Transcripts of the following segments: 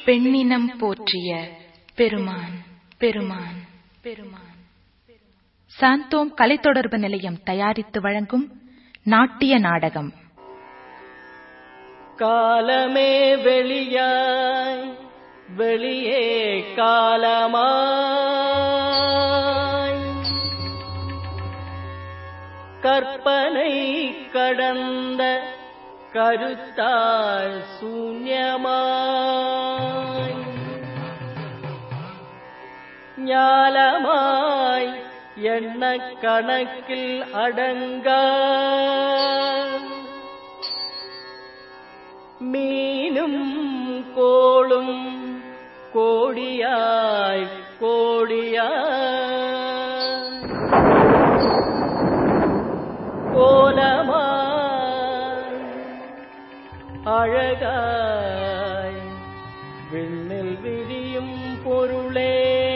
பெண்ணினம் போற்றிய பெருமான் பெருமான் பெருமான் சாந்தோம் கலைத்தொடர்பு நிலையம் தயாரித்து வழங்கும் நாட்டிய நாடகம் காலமே வெளியாய் வெளியே காலமாய் கற்பனை கடந்த கருத்தால் சூன்யமாய் ஞாலமாய் எண்ண கணக்கில் அடங்கா மீனும் கோளும் கோடியாய் கோடியாய் கோலமாய் அழகாய் விண்ணில் விரியும் பொருளே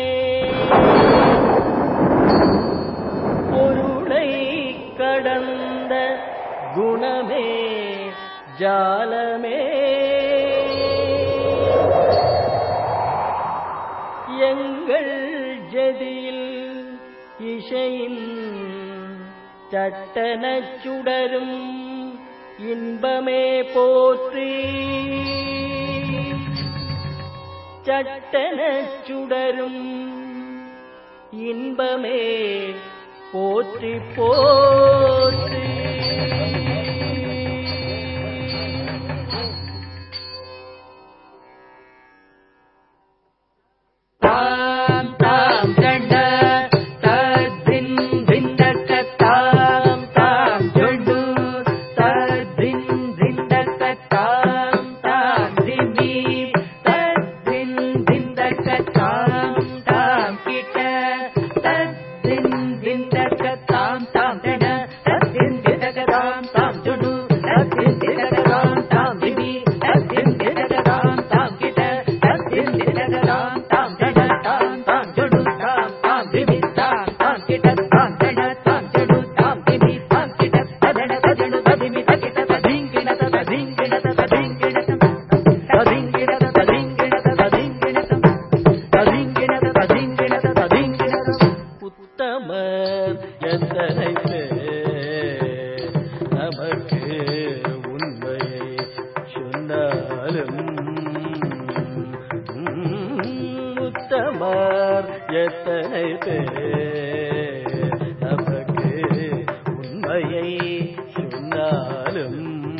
பொருளை கடந்த குணமே ஜாலமே எங்கள் ஜதியில் இசையின் சட்டனச் சுடரும் இன்பமே போற்றி சட்டனச் சுடரும் இன்பமே போற்றி போற்றி தாம் தாம் தண்ட தத்தின் திண்டக்க தாம் தாம் ஜொண்டு தத்தின் திண்டக்க தாம் தாம் திமி தத்தின் திண்டக்க தாம் தாம் கிட்ட தத்தின் திண்டக்க தாம் தாம் தண்ட தத்தின் திண்டக்க தாம் தாம் ஜொண்டு தத்தின் திண்டக்க தாம் தாம் திமி தத்தின் திண்டக்க தாம் தாம் கிட்ட தத்தின் திண்டக்க தாம் தாம் தண்ட தாம் தாம் ஜொண்டு தாம் தாம் திமி தாம் தாம் கிட்ட தாம் தண்ட தாம் ஜொண்டு தாம் திமி தாம் கிட்ட ததட தஜண்டு ததிமி தகிட்ட ததிங்கிட ததிங்கிட ததிங்கிட ததிங்கிட ததிங்கிட ததிங்கிட ததிங்கிட ததிங்கிட ததிங்கிட உத்தமர் எத்தனை பேர் நமக்கு உண்மையை சொன்னாலும் உத்தமர் எத்தனை பேர் நமக்கு உண்மையை சொன்னாலும்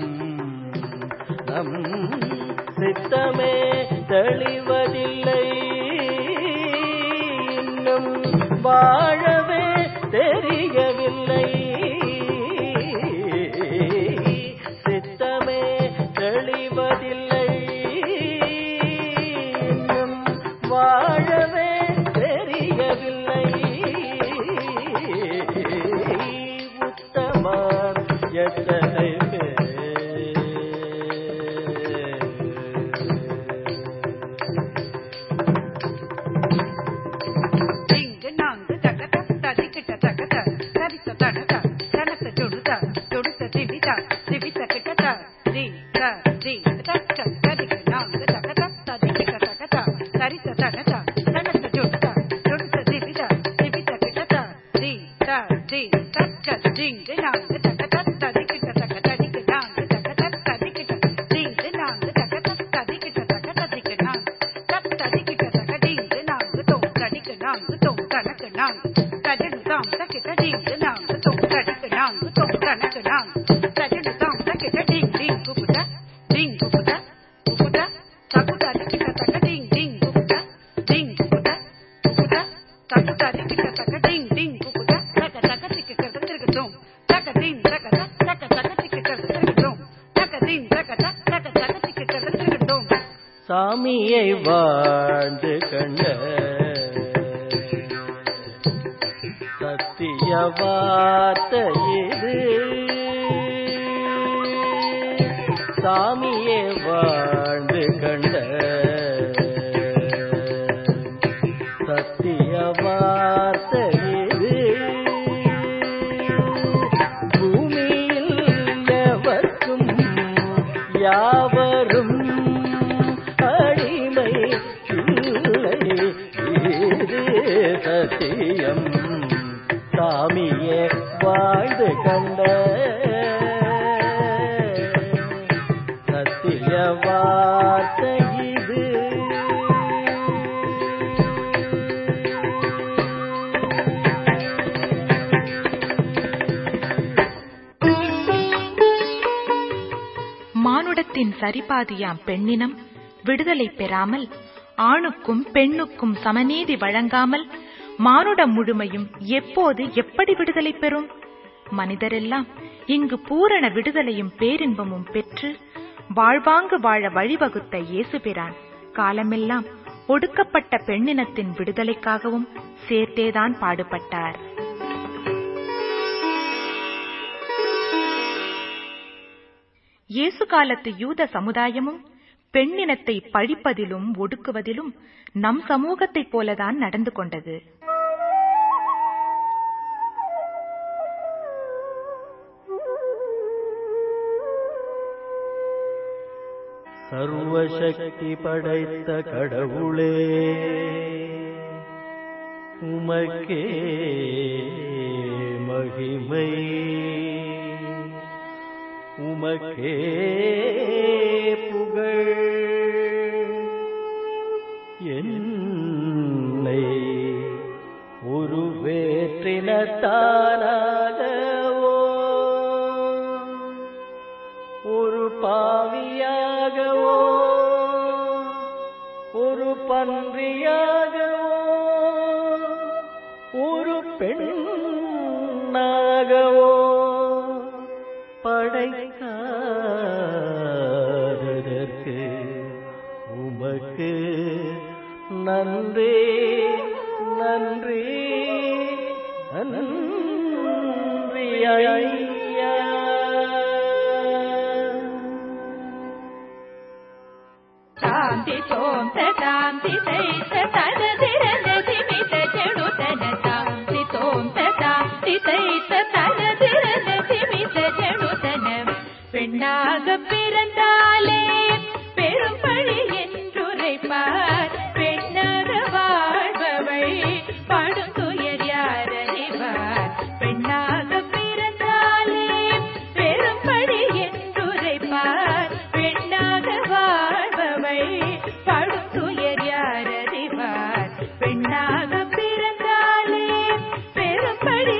நம் சித்தமே தெளிவதில்லை இன்னும் வாழவே தெரியவில்லை சித்தமே தெளிவதில்லை இன்னும் வாழவே தெரியவில்லை உத்தமர் எத்தனை பேர் டிங்கு நாங்கு தகத ததிக்கிட்ட தகத சரித்த தடத தனத்த ஜொடுத ஜொடுத்த திவித திவித கிட்டத தி த தி தக்க ததிக்கு நாங்கு தகத ததிக்கிட்ட தகத சரித்த தடத தனத்த ஜொடுத ஜொடுத்த திவித திவித கிட்டத தி த தி தக்க டிங்கு நாங்கு தகத ததிக்கிட்ட தகத திக்கு நாங்கு தகத ததிக்கிட்ட டிங்கு நாங்கு தகத ததிக்கிட்ட தகத திக்கு நாங்கு தக் ததிக்கிட்ட தக டிங்கு நாங்கு தொங் தடிக்கு நாங்கு தொங் கணக்கு நாங்கு தஜடு தாம் தக்கிட்ட டிங்கு நாங்கு தொங் தடிக்கு நாங்கு தொங் கணக்கு நாங்கு தஜடு தாம் தக்கிட்ட டிங் டிங் குப்புட டிங் குப்புட குப்புட தகு தடிக்கிட்ட தக டிங் டிங் குப்புட டிங் குப்புட குப்புட தகு தடிக்கிட்ட தக டிங் டிங் குப்புட தக தக திக்கு கருத்து திருக்கட்டும் தக டிங் தக தக தக தக திக்கு கருத்து திருக்கட்டும் தக டிங் தக தக தக தக திக்கு கருத்து திருக்கட்டும் சாமியை வாழ்ந்து கண்ட சத்திய வார்த்தை இது சாமியே வாழ்ந்து கண்ட சத்திய வார்த்தை இது பூமியில் எவர்க்கும் யாவரும் அடிமை மானுடத்தின் சரிபாதியாம் பெண்ணினம் விடுதலை பெறாமல் ஆணுக்கும் பெண்ணுக்கும் சமநீதி வழங்காமல் மானுடம் முழுமையும் எப்போது எப்படி விடுதலை பெறும் மனிதரெல்லாம் இங்கு பூரண விடுதலையும் பேரின்பமும் பெற்று வாழ்வாங்கு வாழ வழிவகுத்த இயேசுபிரான் காலமெல்லாம் ஒடுக்கப்பட்ட பெண்ணினத்தின் விடுதலைக்காகவும் சேர்த்தேதான் பாடுபட்டார் இயேசு காலத்து யூத சமுதாயமும் பெண்ணினத்தை பழிப்பதிலும் ஒடுக்குவதிலும் நம் சமூகத்தைப் போலதான் நடந்து கொண்டது சர்வசக்தி படைத்த கடவுளே உமக்கே மகிமை உமக்கே புகழ் என்னை ஒரு வேற்றினத்தானாகவோ ஒரு பாவியாகவோ ஒரு பன்றியாகவோ ஒரு பெண்ணாகவோ படைக்காததற்கு உமக்கு நன்றி நன்றி நன்றி ஐயா ಶಾಂತಿ ಸೋಂತ ಶಾಂತಿ ಸೈತ ತನದಿರನ ಸಿಮಿತ ಜಡುತನ ಶಾಂತಿ ಸೋಂತ ಶಾಂತಿ ಸೈತ தனதிரன சிமித்த ஜடுதன பெண்ணாக பிறந்தாலே பெரும் பழி என்றுரைப்பார் பெண்ணாக வாழ்பவள் படும் துயர் யார் அறிவார் பெண்ணாக பிறந்தாலே பெரும் பழி என்றுரைப்பார் பெண்ணாக வாழ்பவள் படும் துயர் யார் அறிவார் பெண்ணாக பிறந்தாலே பெரும் பழி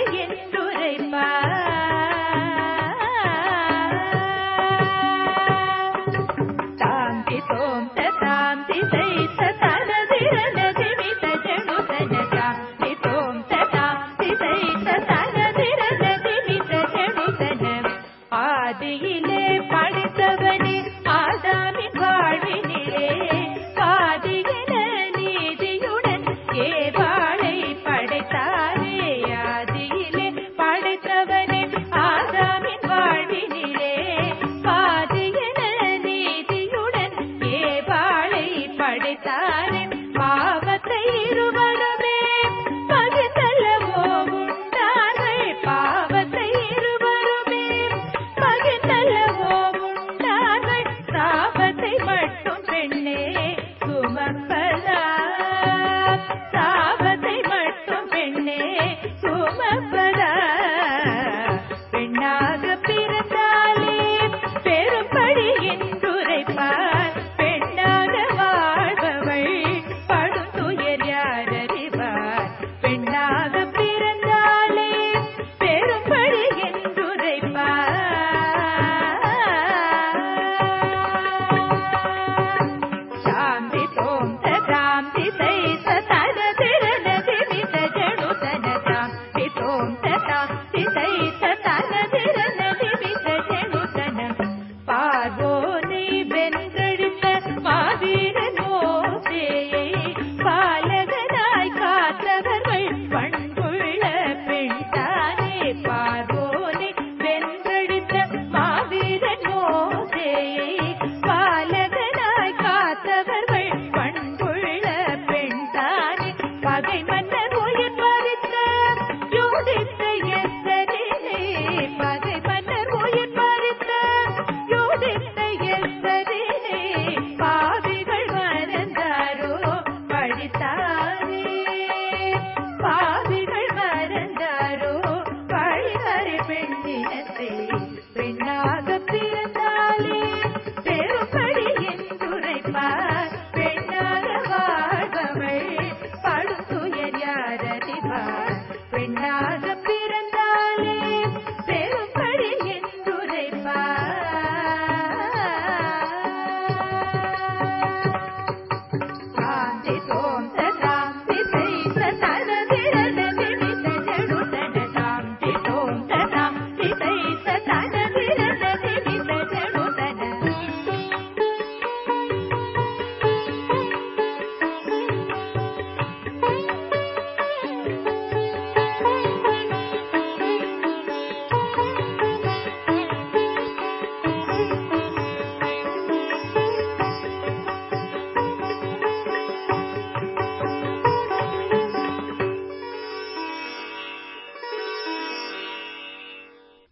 என்றுரைப்பார் தாந்தி தோந்த தாந்தி தைத்த தனதிரன திமித ஜடுதன தாந்தி தோந்த தாந்தி தைத்த தனதிரன திமித ஜடுதன ஆதியிலே படைத்தவனே ஆதாமின் வாழ்வினிலே பாதியின நீதியுடன் ஏவாளை படைத்தாரே ஆதியிலே படைத்தவனே ஆதாமின் வாழ்வினிலே பாதியன நீதியுடன் ஏவாளை படைத்தாரே பாவத்தை இருவருமே பகிர்ந்தல்லவோ உண்டார்கள் பாவத்தை இருவருமே பகிர்ந்தல்லவோ உண்டார்கள்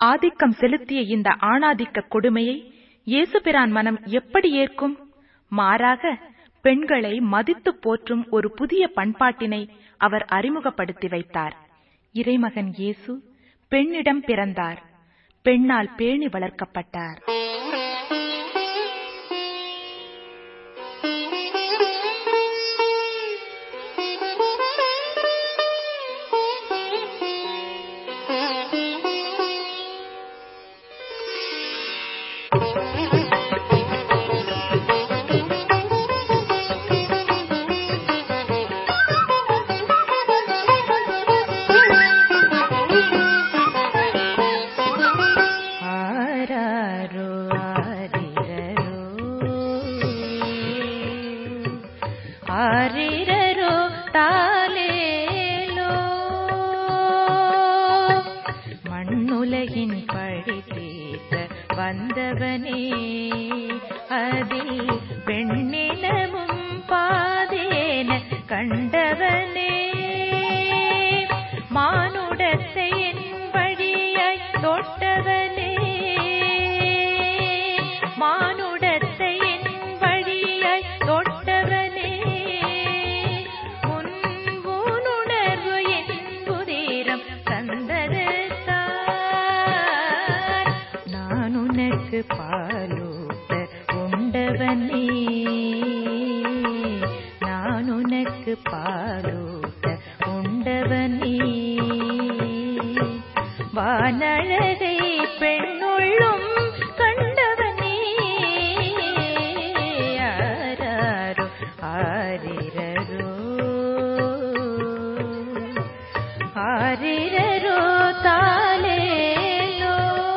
ஆதிக்கம் செலுத்திய இந்த ஆணாதிக்க கொடுமையை இயேசுபிரான் மனம் எப்படி ஏற்கும் மாறாக பெண்களை மதித்து போற்றும் ஒரு புதிய பண்பாட்டினை அவர் அறிமுகப்படுத்தி வைத்தார் இறைமகன் இயேசு பெண்ணிடம் பிறந்தார் பெண்ணால் பேணி வளர்க்கப்பட்டார் ஆராரோ ஆரிரரோ ஆரிரரோ தாலேலோ மண்ணுலகின் பழி தீர்த்த வந்தவனே அதில் பெண்ணினமும் பாதேன கண்டவனே மானுடத்தை என் வழியாய் தொட்டவனே மானுடத்தை என் வழியாய் தொட்டவனே உன் ஊனுணர்வு என் புதிரம் தந்ததுதான் நான் உனக்கு பாலூட்ட உண்டவனே நான் உனக்கு பாலூட்ட உண்டவனே வானழகை பெண்ணுள்ளும் கண்டவனே ஆராரோ ஆரிரரோ ஆரிரரோ தாலேலோ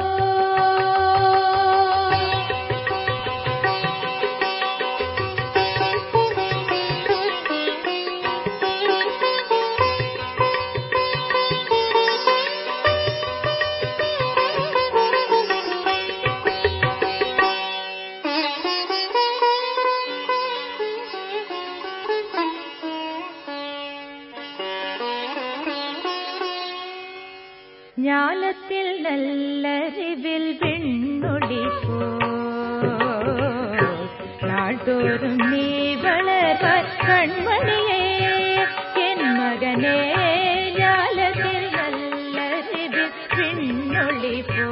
ஞானத்தில் நல்லறிவில் விண்ணொளி போ நாள்தோறும் நீ வளர்வாய் கண்மணியே என் மகனே ஞானத்தில் நல்லறிவில் விண்ணொளி போ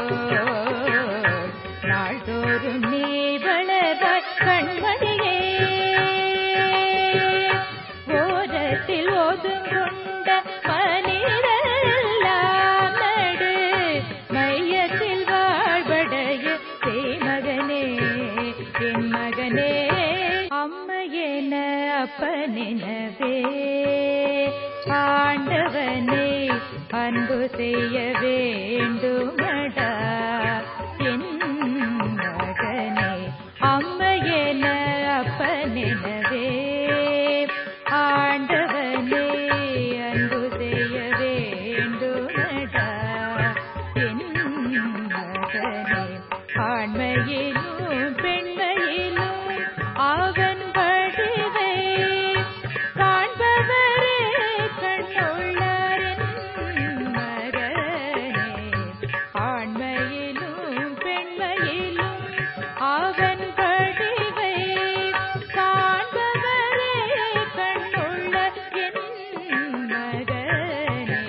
நாள்தோறும் நீ வளர்வாய் கண்மணியே ஓரத்தில் ஒதுங்கொண்ட மனிதரெல்லாம் நடு மையத்தில் வாழ்வடைய சேமகனே என் மகனே அம்மையென அப்பனெனவே ஆண்டவனே அன்பு செய்ய வேண்டுமடா என் மகனே அம்மையென அப்பனெனவே ஆண்டவனே அன்பு செய்ய வேண்டுமடா என் மகனே ஆண்மையிலும் பெண்மையிலும் அவன் வடிவே காண்பவரே கண்ணுள்ளார் என் மகனே ஆண்மையிலும் பெண்மையிலும் அவன் வடிவை காண்பவரே கண்ணுள்ள என் மகனே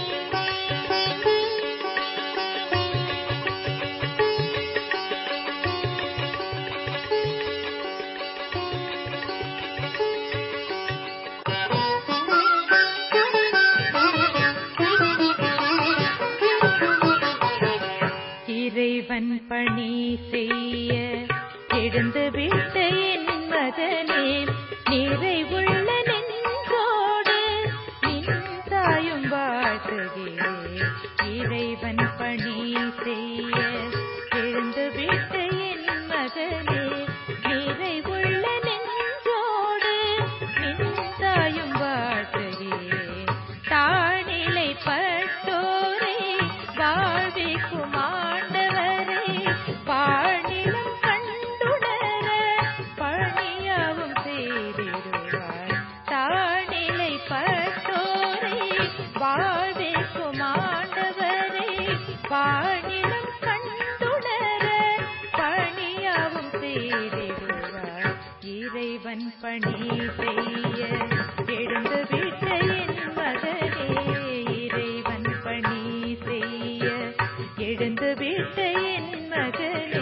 இறைவன் பணி செய்ய எழுந்து விட்ட என் மகனே நிறைவுள்ள நெஞ்சோடு நின் தாயும் வாழ்த்துகிறேன் இறைவன் பணி செய்ய எழுந்து விட்ட என் மகனே நிறைவுள்ள நெஞ்சோடு நின் தாயும் வாழ்த்துகிறேன் தானிலை பட்டோரே வாழ்விக்கும் ஆண்டவரே பாணிலம் கண்டுணர பணியாவும் இறைவன் பணி செய்ய எழுந்து விட்ட என் மகனே இறைவன் பணி செய்ய எழுந்து விட்ட என் மகனே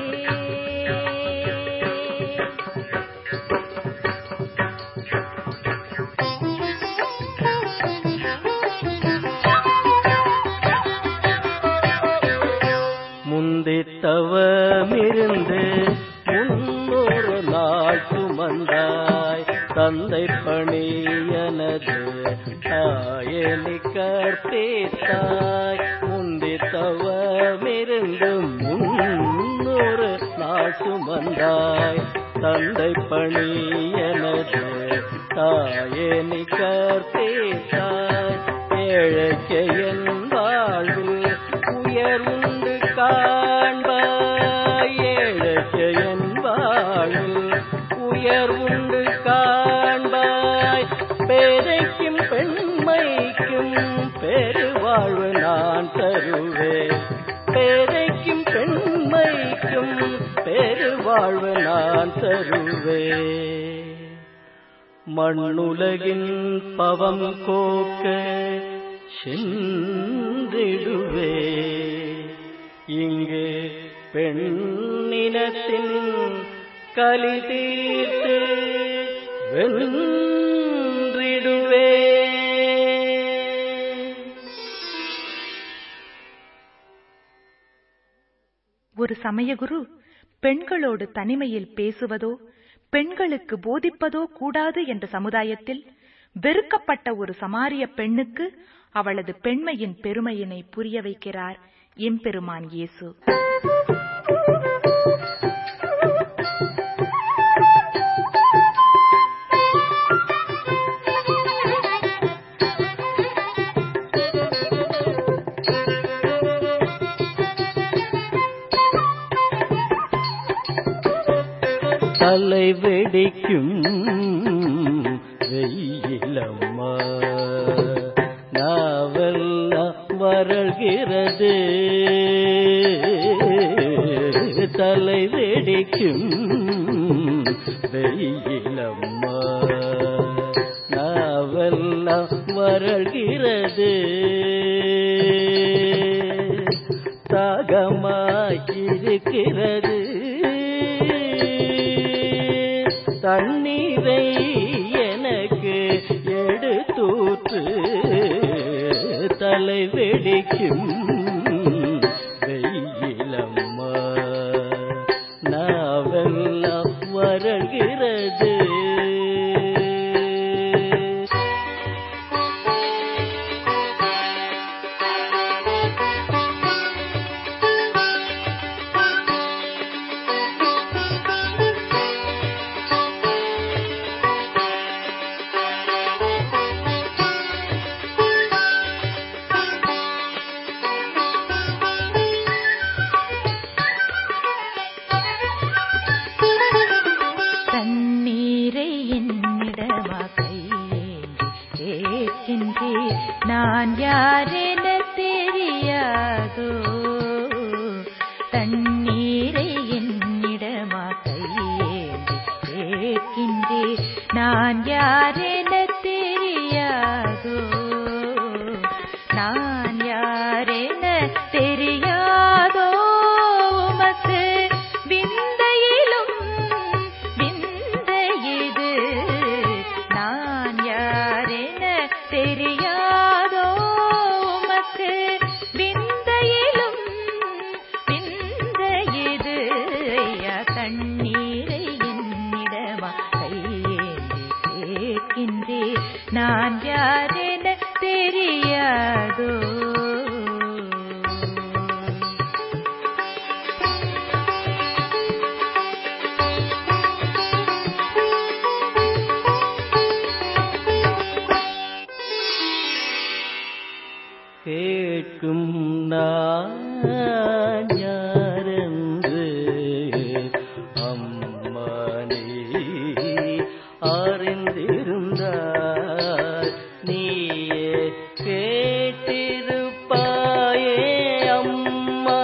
முந்தித்தவமிருந்து முன்னூறு நாள் சுமந்தாய் தந்தை பணி எனது தாயலி கற்பித்தாய் முந்தித்தவமிருந்து முன்னூறு நாள் சுமந்தாய் தந்தை பணி எனது தாயனி கற்பித்தாய் ஏழைக்கு என் வாழ்வில் உயர்வுண்டு காண்பாய் ஏழைக்கு என் வாழ்வில் உயர்வுண்டு காண்பாய் பேதைக்கும் பெண்மைக்கும் பெருவாழ்வு நான் தருவேன் பேதைக்கும் பெண்மைக்கும் பெருவாழ்வு நான் தருவேன் மண்ணுலகின் பவம் கோக்க சென்றிடுவே இங்கு பெண்ணினத்தின் கலி தீர்த்து வென்றிடுவே ஒரு சமயகுரு பெண்களோடு தனிமையில் பேசுவதோ பெண்களுக்கு போதிப்பதோ கூடாது என்ற சமுதாயத்தில் வெறுக்கப்பட்ட ஒரு சமாரிய பெண்ணுக்கு அவளது பெண்மையின் பெருமையினை புரிய வைக்கிறார் எம்பெருமான் இயேசு தலை வெடிக்கும் வெயிலம்மா நாவெல்லாம் வறள்கிறது தலை வெடிக்கும் வெயிலம்மா நாவெல்லாம் வறள்கிறது தாகமாயிருக்கிறது தண்ணீரை எனக்கு எடுத்தூற்று தலை வெடிக்கும் வெயிலம்மா நாவெல்லாம் வறள்கிறது தண்ணீரை என்னிடமா கையேந்தி கேட்கின்றேன் நான் யாரென தெரியாதோ தண்ணீரை என்னிடமா கையேந்தி கேட்கின்றேன் நான் யாரென தெரியாதோ நான் யாரென தெரியாதோ உமக்கு விந்தையிலும் விந்த இது நான் யாரென தெரியாதோ உமக்கு விந்தையிலும் விந்த இது ஐயா தண்ணீரை என்னிடமா கையேந்தி கேட்கின்றேன் நான் யாரென தெரியாதோ கேட்கும் நான் யாரென்று அம்மா நீ அறிந்திருந்தாய் நீயே கேட்டிருப்பாயே அம்மா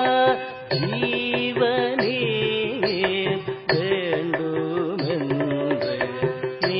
ஜீவனே வேண்டுமென்று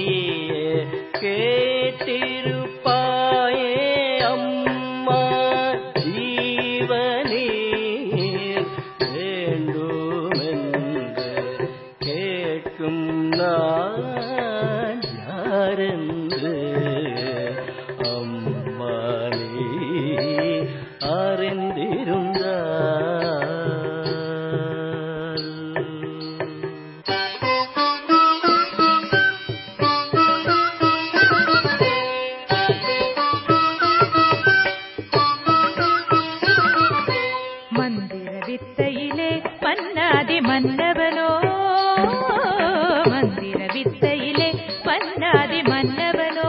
மந்திர வித்தையிலே மன்னாதி மன்னவனோ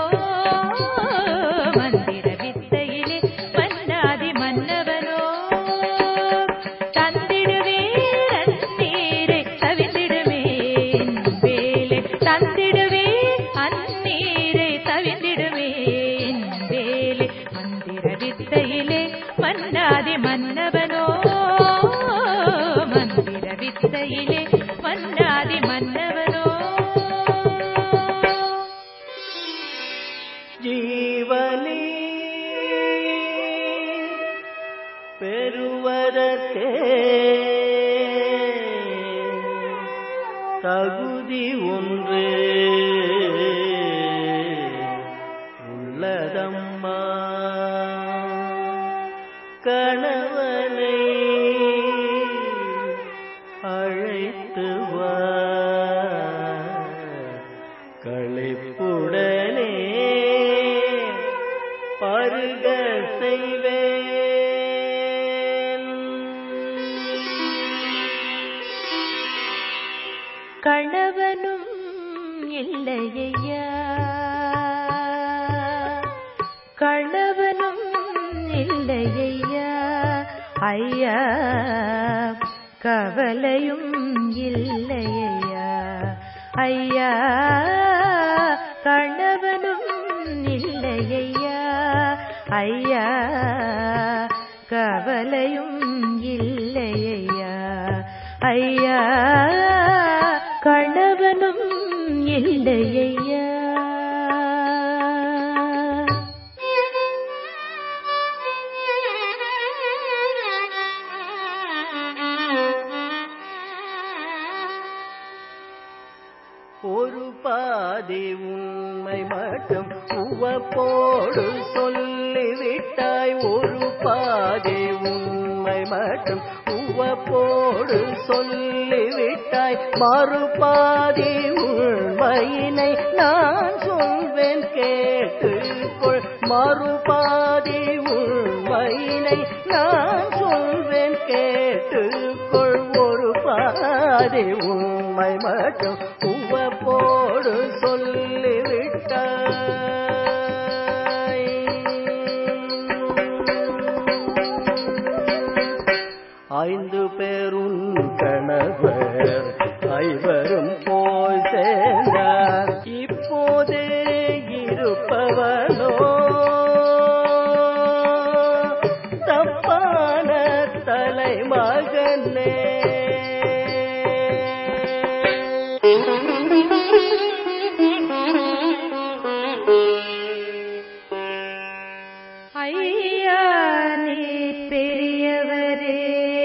மந்திர வித்தையிலே மன்னாதி மன்னவனோ தந்திடுவேன் அந்நீரை தவிந்திடுவேன் வேலை தந்திடுவே அந்நீரை தவிந்திடுவேன் வேலை மந்திர வித்தையிலே மன்னாதி மன்னவனோ மந்திர வித்தையிலே மன்னாதி மன்னவனோ ஜீவனே பெறுவதற்கே தகுதி ஒன்று உள்ளதம்மா கணவனை அழைத்து வா களிப்புடனே பருக செய்வேன் கணவனும் இல்லையா கணவனும் இல்லையா ஐயா கவலையும் இல்லையா ஐயா கணவனும் இல்லையா ஐயா கவலையும் இல்லையா ஐயா கணவனும் இல்லையா ஒரு பாதி உண்மை மட்டும் உவப்போடு சொல்லிவிட்டாய் ஒரு பாதி உண்மை மட்டும் உவப்போடு சொல்லிவிட்டாய் மறுபாதி உண்மையினை நான் சொல்வேன் கேட்டுக்கொள் மறுபாதி உண்மையினை நான் சொல்வேன் கேட்டுக்கொள் ஒரு பாதி உண்மை மட்டும் உவப்போடு சொல்லிவிட்டாய் ஐந்து பேருன் கணவர் ஐவரும் போய் சேர்ந்தார் இப்போதே இருப்பவனோ தப்பான தலைமகனே ஐயா நீ பெரியவரே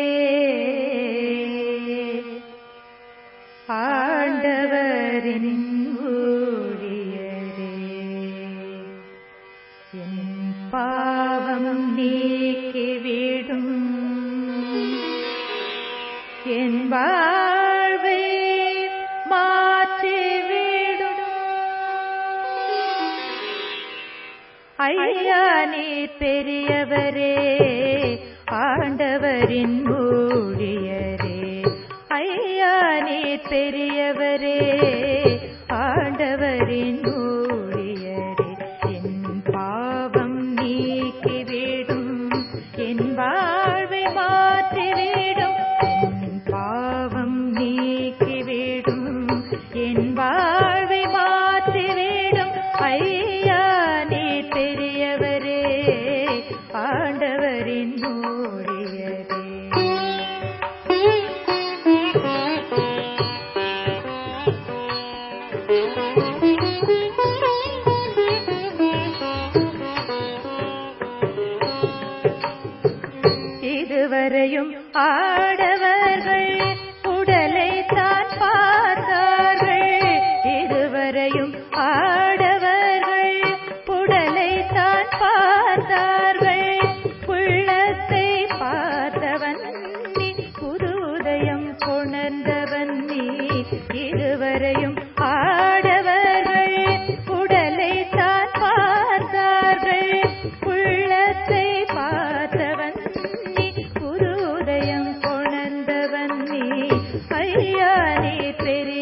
ஆண்டவரின் ஊழியரே என் பாவம் நீக்கிவிடும் என் வாழ்வை மாற்றிவிடும் ஐயா நீ பெரியவரே ஆண்டவரின் ஊழியரே ஐயா நீ பெரியவரே ஆண்டவரின் ஊழியரே என் பாவம் நீக்கிவிடும் என் வாழ்வை மாற்றிவிடும் என் பாவம் நீக்கிவிடும் என் வாழ்வை மாற்றிவிடும் ஐயா நீ பெரியவரே ஆண்டவரின் ஊழியரே இதுவரையும் ஆடவர்கள் உடலை தான் பார்த்தார்கள் இதுவரையும் ஆடவர்கள் உடலை தான் பார்த்தார்கள் உள்ளத்தை பார்த்தவன் நீ புது உதயம் கொணர்ந்தவன் நீ இதுவரையும் ஆடவர்கள் உடலை தான் பார்த்தார்கள் உள்ளத்தை பார்த்தவன் நீ புது உதயம் கொணர்ந்தவன் நீ ஐயா நீ பெரிய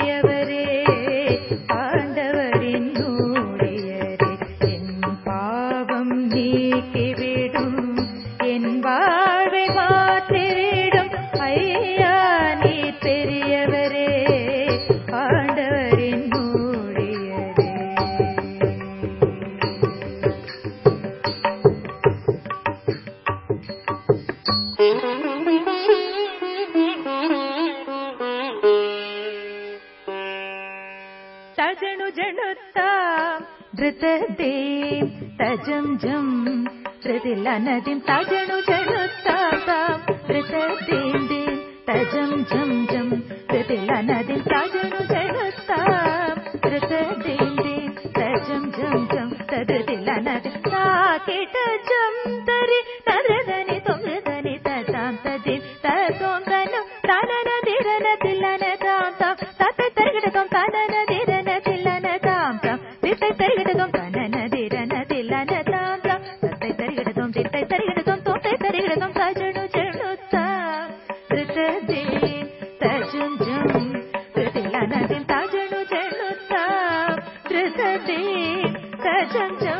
ತಜಣು ಜಣುತ್ತಾ ಧೃತದೇಂ ತಜಂ ಜಂ ಧೃತಿಲ್ಲ ನದಿಂ ತಜಣು ಜಣುತ್ತಾ ಧೃತದೇಂ ದೇಂ ತಜಂ ಜಂ ಜಂ ಧೃತಿಲ್ಲ ನದಿಂ ತಜಣು ಜಣುತ್ತಾ ಧೃತದೇಂ ದೇಂ ತಜಂ ಜಂ ಜಂ ತದೃತಿಲ್ಲ ನದಿ ತಾಕಿಟ ಜಂ ತರಿ ತದ್ರದನಿ ತೊಮ್ರದನಿ ತತಾಂ ತದಿಂ ತತೋಂ ತನು ತಾನನ ದಿರನ ತಿಲ್ಲನ ತಾಂ ತಾಂ ತತ್ತೆ ತರಿಗಿಡತೋಂ ತಾನನ ದಿರನ ತಿಲ್ಲನ ತಾಂ ತಾಂ ತಿತ್ತೈ ತರಿಗಿಡತೋಂ ತಾನನ ದಿರನ ತಿಲ್ಲನ ತಾಂ ತಾಂ ತತ್ತೈ ತರಿಗಿಡತೋಂ ತಿತ್ತೈ ತರಿಗಿಡತೋಂ ತೋತ್ತೈ ತರಿಗಿಡತೋಂ ತಜಣು ಜಣು ತಾಂ ಧೃತದೇ ತಜುಂ ಜುಂ ಧೃತಿಲ್ಲ ನದಿಂ ತಜಣು ಜಣು ತಾಂ ಧೃತದೇ ತಜಂ ಜಂ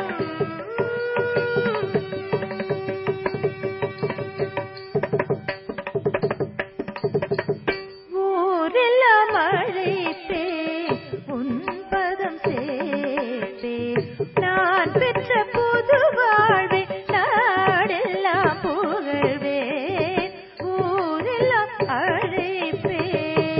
ஊரெல்லாம் அழைத்தே உன் பதம் சேர்த்தே நான் பெற்ற புது வாழ்வை நாடெல்லாம் புகழ்வேன் ஊரெல்லாம் அழைப்பேன்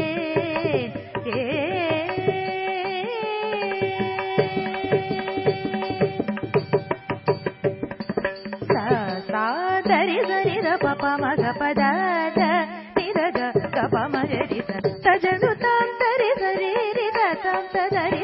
சாதரி சரித பப மக பதாத நிரக கப மகரி தஜனு தாம் தரி சரி ரித தாம் தரி